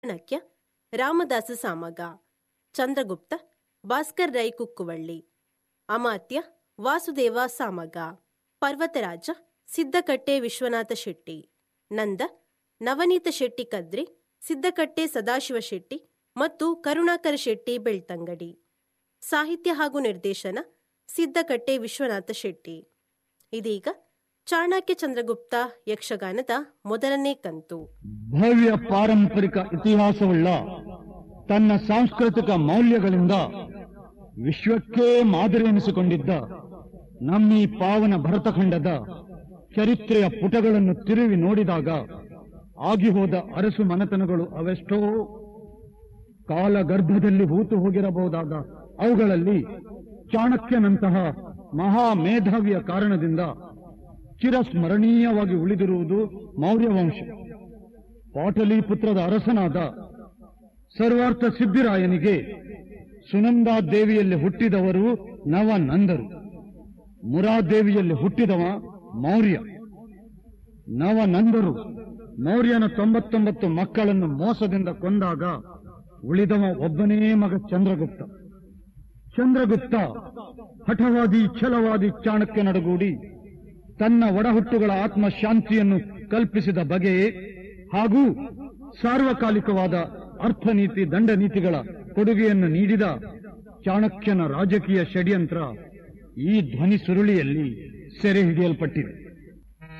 ಚಾಣಕ್ಯ ರಾಮದಾಸ ಸಾಮಗ ಚಂದ್ರಗುಪ್ತ ಭಾಸ್ಕರ್ ರೈ ಕುಕ್ಕುವಳ್ಳಿ ಅಮಾತ್ಯ ವಾಸುದೇವ ಸಾಮಗ ಪರ್ವತರಾಜ ಸಿದ್ದಕಟ್ಟೆ ವಿಶ್ವನಾಥ ಶೆಟ್ಟಿ ನಂದ ನವನೀತ ಶೆಟ್ಟಿ ಕದ್ರಿ ಸಿದ್ದಕಟ್ಟೆ ಸದಾಶಿವ ಶೆಟ್ಟಿ ಮತ್ತು ಕರುಣಾಕರ ಶೆಟ್ಟಿ ಬೆಳ್ತಂಗಡಿ ಸಾಹಿತ್ಯ ಹಾಗೂ ನಿರ್ದೇಶನ ಸಿದ್ದಕಟ್ಟೆ ವಿಶ್ವನಾಥ ಶೆಟ್ಟಿ ಇದೀಗ ಚಾಣಕ್ಯ ಚಂದ್ರಗುಪ್ತ ಯಕ್ಷಗಾನದ ಮೊದಲನೇ ಕಂತು ಭವ್ಯ ಪಾರಂಪರಿಕ ಇತಿಹಾಸವುಳ್ಳ ತನ್ನ ಸಾಂಸ್ಕೃತಿಕ ಮೌಲ್ಯಗಳಿಂದ ವಿಶ್ವಕ್ಕೇ ಮಾದರಿ ಎನಿಸಿಕೊಂಡಿದ್ದ ನಮ್ಮೀ ಪಾವನ ಭರತಖಂಡದ ಚರಿತ್ರೆಯ ಪುಟಗಳನ್ನು ತಿರುವಿ ನೋಡಿದಾಗ ಆಗಿಹೋದ ಅರಸು ಮನೆತನಗಳು ಅವೆಷ್ಟೋ ಕಾಲಗರ್ಭದಲ್ಲಿ ಹೂತು ಹೋಗಿರಬಹುದಾದ ಅವುಗಳಲ್ಲಿ ಚಾಣಕ್ಯನಂತಹ ಮಹಾ ಮೇಧಾವಿಯ ಕಾರಣದಿಂದ ಚಿರಸ್ಮರಣೀಯವಾಗಿ ಉಳಿದಿರುವುದು ಮೌರ್ಯ ವಂಶ ಪಾಟಲಿಪುತ್ರದ ಅರಸನಾದ ಸರ್ವಾರ್ಥ ಸಿದ್ಧಿರಾಯನಿಗೆ ಸುನಂದಾ ದೇವಿಯಲ್ಲಿ ಹುಟ್ಟಿದವರು ನವನಂದರು ಮುರಾದೇವಿಯಲ್ಲಿ ಹುಟ್ಟಿದವ ಮೌರ್ಯ ನವನಂದರು ಮೌರ್ಯನ ತೊಂಬತ್ತೊಂಬತ್ತು ಮಕ್ಕಳನ್ನು ಮೋಸದಿಂದ ಕೊಂದಾಗ ಉಳಿದವ ಒಬ್ಬನೇ ಮಗ ಚಂದ್ರಗುಪ್ತ ಚಂದ್ರಗುಪ್ತ ಹಠವಾದಿ ಛಲವಾದಿ ಚಾಣಕ್ಯನೊಡಗೂಡಿ ತನ್ನ ಒಡಹುಟ್ಟುಗಳ ಆತ್ಮಶಾಂತಿಯನ್ನು ಕಲ್ಪಿಸಿದ ಬಗೆ ಹಾಗೂ ಸಾರ್ವಕಾಲಿಕವಾದ ಅರ್ಥನೀತಿ ದಂಡನೀತಿಗಳ ಕೊಡುಗೆಯನ್ನು ನೀಡಿದ ಚಾಣಕ್ಯನ ರಾಜಕೀಯ ಷಡ್ಯಂತ್ರ ಈ ಧ್ವನಿ ಸುರುಳಿಯಲ್ಲಿ ಸೆರೆ ಹಿಡಿಯಲ್ಪಟ್ಟಿದೆ